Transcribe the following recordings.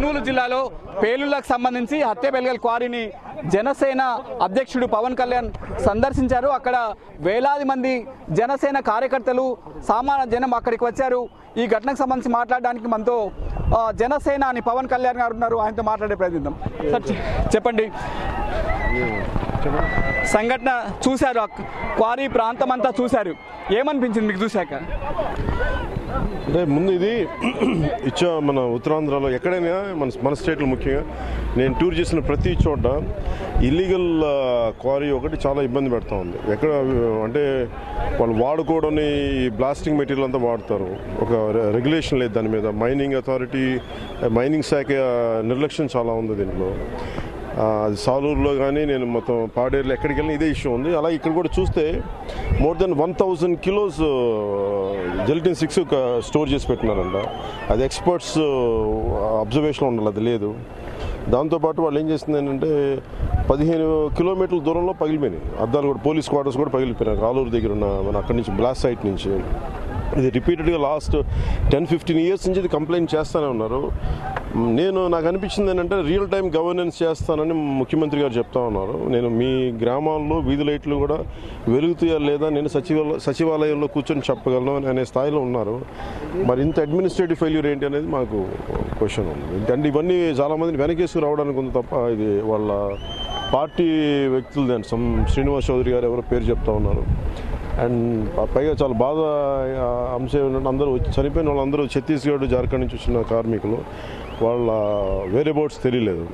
కర్నూలు జిల్లాలో పేలుళ్లకు సంబంధించి హత్యబెల్గల్ క్వారీని జనసేన అధ్యక్షుడు పవన్ కళ్యాణ్ సందర్శించారు అక్కడ వేలాది మంది జనసేన కార్యకర్తలు సామాన్య జనం అక్కడికి వచ్చారు ఈ ఘటనకు సంబంధించి మాట్లాడడానికి మనతో ఆ, జనసేన అని పవన్ కళ్యాణ్ గారు ఉన్నారు ఆయనతో మాట్లాడే ప్రయత్నిద్దాం సార్ చె- చెప్పండి సంఘటన చూశారు ఆ క్వారీ ప్రాంతం అంతా చూశారు ఏమనిపించింది మీకు చూశాక అంటే ముందు ఇది ఇచ్చా మన ఉత్తరాంధ్రలో ఎక్కడైనా మన మన స్టేట్లో ముఖ్యంగా నేను టూర్ చేసిన ప్రతి చోట ఇల్లీగల్ క్వారీ ఒకటి చాలా ఇబ్బంది పెడతా ఉంది ఎక్కడ అంటే వాళ్ళు వాడుకోవడం బ్లాస్టింగ్ మెటీరియల్ అంతా వాడతారు ఒక రెగ్యులేషన్ లేదు దాని మీద మైనింగ్ అథారిటీ మైనింగ్ శాఖ నిర్లక్ష్యం చాలా ఉంది దీంట్లో ఆ, అది సాలూరులో కానీ నేను మొత్తం పాడేరులో ఎక్కడికి వెళ్ళినా ఇదే ఇష్యూ ఉంది అలాగే ఇక్కడ కూడా చూస్తే more than one thousand kilos gelatin sticks store చేసి పెట్టినారంట అది ఎక్స్పర్ట్స్ అబ్జర్వేషన్ ఉండాలి అది లేదు దాంతోపాటు వాళ్ళు ఏం చేస్తుంది ఏంటంటే పదిహేను కిలోమీటర్ల దూరంలో పగిలిపోయినాయి అద్దాలు కూడా పోలీస్ క్వార్టర్స్ కూడా పగిలిపోయినాయి ఆలూరు దగ్గర ఉన్న మన అక్కడి నుంచి బ్లాస్ట్ సైట్ నుంచి ఇది రిపీటెడ్గా లాస్ట్ టెన్ ఫిఫ్టీన్ ఇయర్స్ నుంచి ఇది కంప్లైంట్ చేస్తూనే ఉన్నారు మ్, నేను నాకు అనిపించింది ఏంటంటే రియల్ టైం గవర్నెన్స్ చేస్తానని ముఖ్యమంత్రి గారు చెప్తా ఉన్నారు నేను మీ గ్రామాల్లో వీధి లైట్లు కూడా వెలుగుతాయా లేదా నేను సచివాలయ సచివాలయంలో కూర్చొని చెప్పగలను అని అనే స్థాయిలో ఉన్నారు మరి ఇంత అడ్మినిస్ట్రేటివ్ ఫెయిల్యూర్ ఏంటి అనేది మాకు క్వశ్చన్ ఉంది అంటే ఇవన్నీ చాలామందిని వెనకేసుకు రావడానికి ఉంది తప్ప ఇది వాళ్ళ పార్టీ వ్యక్తులు దాని సమ్ శ్రీనివాస్ చౌదరి గారు ఎవరో పేరు చెప్తా ఉన్నారు అండ్ పైగా చాలా బాధ ఆ, అంశం ఏంటంటే అందరూ వచ్చి- చనిపోయిన వాళ్ళందరూ ఛత్తీస్గఢ్ జార్ఖండ్ నుంచి వచ్చిన కార్మికులు వాళ్ళ వేరే బోట్స్ తెలియలేదు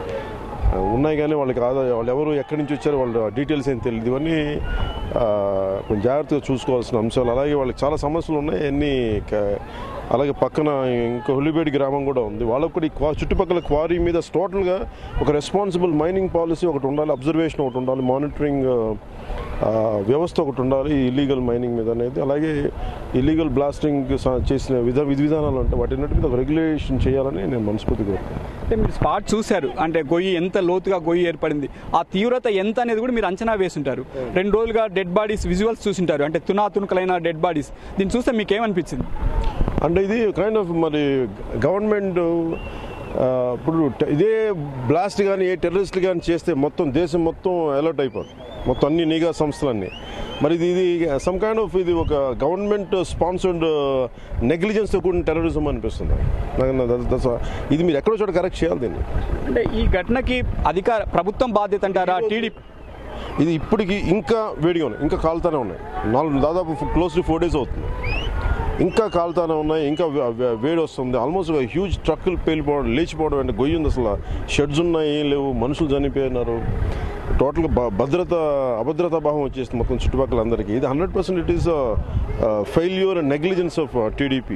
ఆ, ఉన్నాయి కానీ వాళ్ళకి ఆదాయ వాళ్ళు ఎవరు ఎక్కడి నుంచి వచ్చారో వాళ్ళ డీటెయిల్స్ ఏం తెలియదు ఇవన్నీ ఆ, కొంచెం జాగ్రత్తగా చూసుకోవాల్సిన అంశాలు అలాగే వాళ్ళకి చాలా సమస్యలు ఉన్నాయి అన్నీ క- అలాగే పక్కన ఇంకో హులిబేడి గ్రామం కూడా ఉంది వాళ్ళకు కూడా ఈ క్వా చుట్టుపక్కల క్వారీ మీద టోటల్గా ఒక రెస్పాన్సిబుల్ మైనింగ్ పాలసీ ఒకటి ఉండాలి అబ్జర్వేషన్ ఒకటి ఉండాలి మానిటరింగ్ ఆ, వ్యవస్థ ఒకటి ఉండాలి ఇల్లీగల్ మైనింగ్ మీద అనేది అలాగే ఇల్లీగల్ బ్లాస్టింగ్ చేసిన విధ విధి విధానాలు అంటే వాటి మీద ఒక రెగ్యులేషన్ చేయాలని నేను మనస్ఫూర్తిగా కోరుతున్నాను అంటే మీరు స్పాట్ చూశారు అంటే గొయ్యి ఎంత లోతుగా గొయ్యి ఏర్పడింది ఆ తీవ్రత ఎంత అనేది కూడా మీరు అంచనా వేసుంటారు రెండు రోజులుగా డెడ్ బాడీస్ విజువల్స్ చూసింటారు అంటే తునా తునకలైన డెడ్ బాడీస్ దీన్ని చూస్తే మీకు ఏమనిపించింది అంటే ఇది కైండ్ ఆఫ్ మరి గవర్నమెంట్ ఆ, ఇప్పుడు ట- ఇదే బ్లాస్ట్ కానీ ఏ టెర్రరిస్టులు కానీ చేస్తే మొత్తం దేశం మొత్తం అలర్ట్ అయిపోతుంది మొత్తం అన్ని నిఘా సంస్థలన్నీ మరి ఇది ఇది సమ్ కైండ్ ఆఫ్ ఇది ఒక గవర్నమెంట్ స్పాన్సర్డ్ నెగ్లిజెన్స్తో కూడిన టెర్రరిజం అనిపిస్తుంది నాకు నా- that's- that's a- ఇది మీరు ఎక్కడో చోట కరెక్ట్ చేయాలి దీన్ని అంటే ఈ ఘటనకి అధికార ప్రభుత్వం బాధ్యత అంటారా టీడీపీ ఇది ఇప్పటికి ఇంకా వేడిగా ఉన్నాయి ఇంకా కాలుతానే ఉన్నాయి నాలుగు దాదాపు క్లోజ్ టు ఫోర్ డేస్ అవుతుంది ఇంకా కాలుతానే ఉన్నాయి ఇంకా వే- వే- వేడి వస్తుంది ఆల్మోస్ట్ ఒక హ్యూజ్ ట్రక్కులు పేలిపోవడం లేచిపోవడం అంటే గొయ్యి ఉంది అసలు షెడ్స్ ఉన్నాయి ఏం లేవు మనుషులు చనిపోయినారు టోటల్గా భ- భద్రత అభద్రతా భావం వచ్చేసింది మొత్తం చుట్టుపక్కల అందరికీ ఇది hundred percent it is failure and negligence of TDP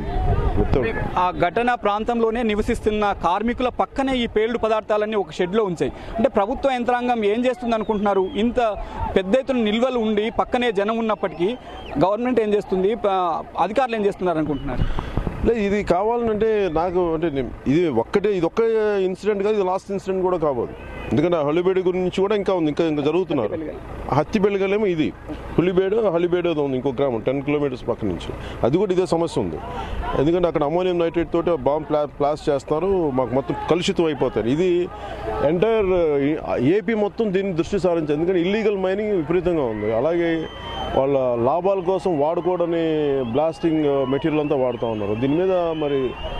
ఆ ఘటన ప్రాంతంలోనే నివసిస్తున్న కార్మికుల పక్కనే ఈ పేలుడు పదార్థాలన్నీ ఒక షెడ్లో ఉంచాయి అంటే ప్రభుత్వ యంత్రాంగం ఏం చేస్తుంది అనుకుంటున్నారు ఇంత పెద్ద ఎత్తున నిల్వలు ఉండి పక్కనే జనం ఉన్నప్పటికీ గవర్నమెంట్ ఏం చేస్తుంది ప- అధికారులు ఏం చేస్తున్నారు అనుకుంటున్నారు లేదు ఇది కావాలంటే నాకు అంటే నేను- ఇది ఒక్కటే ఇది ఒక్క ఇన్సిడెంట్ కాదు ఇది లాస్ట్ ఇన్సిడెంట్ కూడా కాబోదు ఎందుకంటే ఆ హలిబేడు గురించి కూడా ఇంకా ఉంది ఇంకా ఇంకా జరుగుతున్నారు హత్తి బెల్గలేమో ఇది హులిబేడు హలిబేడు ఏదో ఉంది ఇంకో గ్రామం టెన్ కిలోమీటర్స్ పక్క నుంచి అది కూడా ఇదే సమస్య ఉంది ఎందుకంటే అక్కడ అమోనియం నైట్రేట్ తోటి బాంబ్ ప్లా ప్లాస్ చేస్తున్నారు మాకు మొత్తం కలుషితం అయిపోతారు ఇది ఎంటైర్ ఏపీ మొత్తం దీన్ని దృష్టి సారించారు ఎందుకంటే ఇల్లీగల్ మైనింగ్ విపరీతంగా ఉంది అలాగే వాళ్ళ లాభాల కోసం వాడుకోవడని బ్లాస్టింగ్ మెటీరియల్ అంతా వాడుతూ ఉన్నారు దీని మీద మరి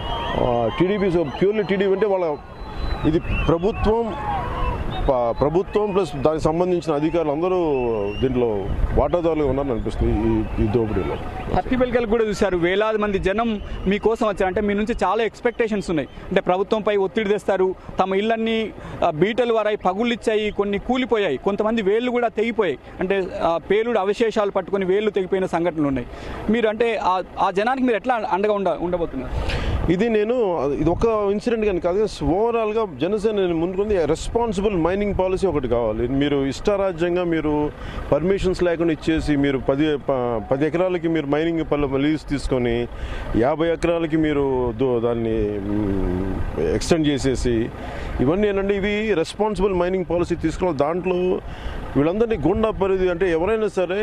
టీడీపీ ప్యూర్లీ టీడీపీ అంటే వాళ్ళ ఇది ప్రభుత్వం ప- ప్రభుత్వం ప్లస్ దానికి సంబంధించిన అధికారులు అందరూ దీంట్లో వాటాదారులుగా ఉన్నారని అనిపిస్తుంది ఈ ఈ దోపిడీలో హత్తి బెల్గలు కూడా చూశారు వేలాది మంది జనం మీకోసం వచ్చారు అంటే మీ నుంచి చాలా ఎక్స్పెక్టేషన్స్ ఉన్నాయి అంటే ప్రభుత్వంపై ఒత్తిడి తెస్తారు తమ ఇళ్ళన్నీ ఆ, బీటలు వారాయి పగుళ్ళు ఇచ్చాయి కొన్ని కూలిపోయాయి కొంతమంది వేళ్ళు కూడా తెగిపోయాయి అంటే ఆ, పేలుడు అవశేషాలు పట్టుకొని వేళ్ళు తెగిపోయిన సంఘటనలు ఉన్నాయి మీరు అంటే ఆ- ఆ జనానికి మీరు ఎట్లా అండగా ఉండ ఉండబోతున్నారు ఇది నేను ఇది ఒక ఇన్సిడెంట్ కానీ కాదు ఓవరాల్గా జనసేన నేను ముందుకుంది రెస్పాన్సిబుల్ మైనింగ్ పాలసీ ఒకటి కావాలి మీరు ఇష్టారాజ్యంగా మీరు పర్మిషన్స్ లేకుండా ఇచ్చేసి మీరు పది ప- పది ఎకరాలకి మీరు మైనింగ్ పనులు లీజ్ తీసుకొని యాభై ఎకరాలకి మీరు దో- దాన్ని ఎక్స్టెండ్ చేసేసి ఇవన్నీ ఏంటంటే ఇవి రెస్పాన్సిబుల్ మైనింగ్ పాలసీ తీసుకున్న దాంట్లో వీళ్ళందరినీ గుండా పరిధి అంటే ఎవరైనా సరే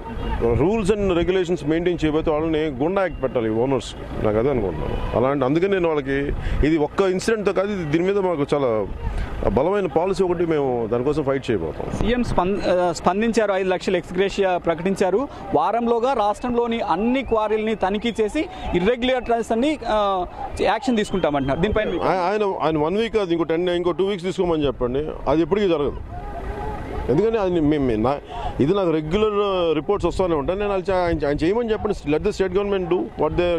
రూల్స్ అండ్ రెగ్యులేషన్స్ మెయింటైన్ చేయబోతే వాళ్ళని గుండా యాక్ట్ పెట్టాలి ఓనర్స్ నాకు అదే అనుకుంటున్నాను అలాంటి అందుకని నేను వాళ్ళకి ఇది ఒక్క ఇన్సిడెంట్తో కాదు ఇది దీని మీద మాకు చాలా బలమైన పాలసీ ఒకటి మేము దానికోసం ఫైట్ చేయబోతాం సీఎం స్పంద ఆ, స్పందించారు ఐదు లక్షల ఎక్స్గ్రేషియా ప్రకటించారు వారంలోగా రాష్ట్రంలోని అన్ని క్వారీలని తనిఖీ చేసి ఇర్రెగ్యులేటర్స్ అన్ని ఆ, యాక్షన్ తీసుకుంటామంటున్నారు దీనిపైన మీ- ఆయ- ఆయన ఆయన వన్ వీక్ అది ఇంకో టెన్ ఇంకో టూ వీక్స్ తీసుకోమని చెప్పండి అది ఎప్పటికీ జరగదు ఎందుకంటే అది మేము నా ఇది నాకు రెగ్యులర్ రిపోర్ట్స్ వస్తూనే ఉంటాయి నేను వాళ్ళు చే- ఆయన ఆయన చేయమని చెప్పండి let the state government do what they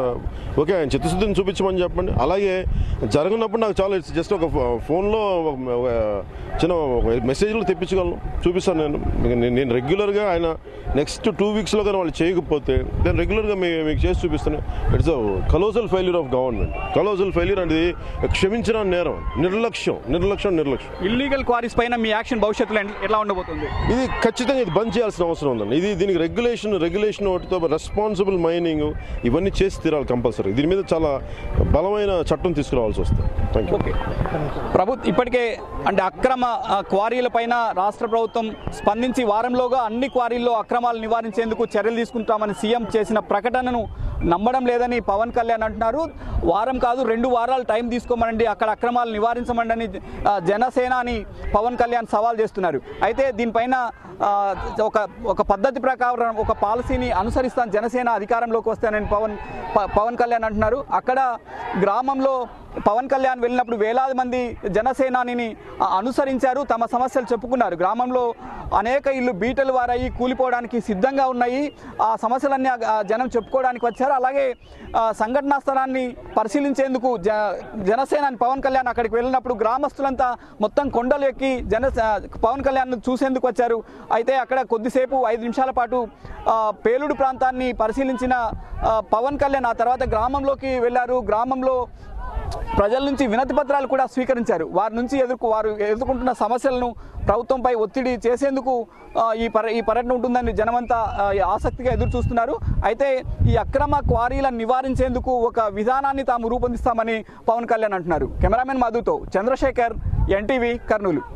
okay ఆయన చిత్తశుద్ధిని చూపించమని చెప్పండి అలాగే జరగనప్పుడు నాకు చాలా ఇట్స్ జస్ట్ ఒక ఫోన్లో ఒక చిన్న మెసేజ్లు తెప్పించగలను చూపిస్తాను నేను నేను- నేను రెగ్యులర్గా ఆయన నెక్స్ట్ టూ వీక్స్లో కానీ వాళ్ళు చేయకపోతే నేను రెగ్యులర్గా మీ మీకు చేసి చూపిస్తాను it's colossal failure of government colossal failure అనేది క్షమించిన నేరం నిర్లక్ష్యం నిర్లక్ష్యం నిర్లక్ష్యం ఇల్లీగల్ క్వారీస్ పైన మీ యాక్షన్ భవిష్యత్తులో ఎన్- ఎట్లా ఉండబోతుంది ఇది ఖచ్చితంగా ఇది బంద్ చేయాల్సిన అవసరం ఉందండి ఇది దీనికి రెగ్యులేషన్ రెగ్యులేషన్ ఒకటితో రెస్పాన్సిబుల్ మైనింగ్ ఇవన్నీ చేసి తీరాలి కంపల్సరీ దీని మీద చాలా బలమైన చట్టం తీసుకురావాల్సి వస్తుంది థ్యాంక్ యూ ఓకే ప్రభుత్వం ఇప్పటికే అంటే అక్రమ ఆ, క్వారీల పైన రాష్ట్ర ప్రభుత్వం స్పందించి వారంలోగా అన్ని క్వారీల్లో అక్రమాలు నివారించేందుకు చర్యలు తీసుకుంటామని సీఎం చేసిన ప్రకటనను నమ్మడం లేదని పవన్ కళ్యాణ్ అంటున్నారు వారం కాదు రెండు వారాలు టైం తీసుకోమనండి అక్కడ అక్రమాలు నివారించమండి ఆ, జనసేన అని పవన్ కళ్యాణ్ సవాల్ చేస్తున్నారు అయితే దీనిపైన ఆ, ఒక ఒక పద్ధతి ప్రకారం ఒక పాలసీని అనుసరిస్తాను జనసేన అధికారంలోకి వస్తానని పవన్ ప- పవన్ కళ్యాణ్ అంటున్నారు అక్కడ గ్రామంలో పవన్ కళ్యాణ్ వెళ్ళినప్పుడు వేలాది మంది జనసేనానిని ఆ, అనుసరించారు తమ సమస్యలు చెప్పుకున్నారు గ్రామంలో అనేక ఇల్లు బీటలు వారయ్యి కూలిపోవడానికి సిద్ధంగా ఉన్నాయి ఆ సమస్యలన్నీ ఆ- ఆ జనం చెప్పుకోవడానికి వచ్చారు అలాగే ఆ, సంఘటనా స్థలాన్ని పరిశీలించేందుకు జ జనసేనాని పవన్ కళ్యాణ్ అక్కడికి వెళ్ళినప్పుడు గ్రామస్తులంతా మొత్తం కొండలు ఎక్కి జన పవన్ కళ్యాణ్ చూసేందుకు వచ్చారు అయితే అక్కడ కొద్దిసేపు ఐదు నిమిషాల పాటు ఆ, పేలుడు ప్రాంతాన్ని పరిశీలించిన ఆ, పవన్ కళ్యాణ్ ఆ తర్వాత గ్రామంలోకి వెళ్ళారు గ్రామంలో ప్రజల నుంచి వినతి పత్రాలు కూడా స్వీకరించారు వారి నుంచి ఎదుర్కొ వారు ఎదుర్కొంటున్న సమస్యలను ప్రభుత్వంపై ఒత్తిడి చేసేందుకు ఆ, ఈ పర్య ఈ పర్యటన ఉంటుందని జనమంతా ఆ, ఆసక్తిగా ఎదురు చూస్తున్నారు అయితే ఈ అక్రమ క్వారీలను నివారించేందుకు ఒక విధానాన్ని తాము రూపొందిస్తామని పవన్ కళ్యాణ్ అంటున్నారు కెమెరామెన్ మధుతో చంద్రశేఖర్ ఎన్టీవీ కర్నూలు